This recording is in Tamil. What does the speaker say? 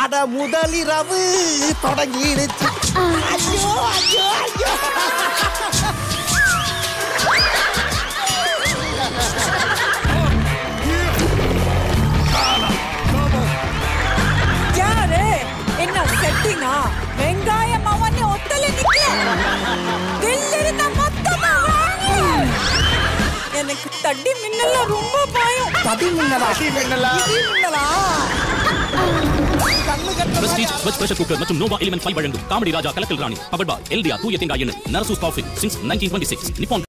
அட முதலிரவு தொடங்கிடுச்சு ஐயோ ஐயோ ஐயோ யாரு என்ன செட்டிங்கா வெங்காயம் அவன் ஒத்தல நிக்கல தில்லிருந்த மொத்தமா வாங்கி எனக்கு தடி மின்னல ரொம்ப பயம் தடி மின்னலா மின்னலா? இடி மின்னலா கண்ணு கட்டுற பிரஸ்டீஜ் வெஜ் பிரஷர் குக்கர் மற்றும் நோவா எலிமெண்ட் ஃபைவ் வழங்கும் comedy Raja Kalakkal Rani power bar Eldea தூய தேங்காய் எண்ணெய் Narasu's coffee since nineteen twenty six நிப்பான்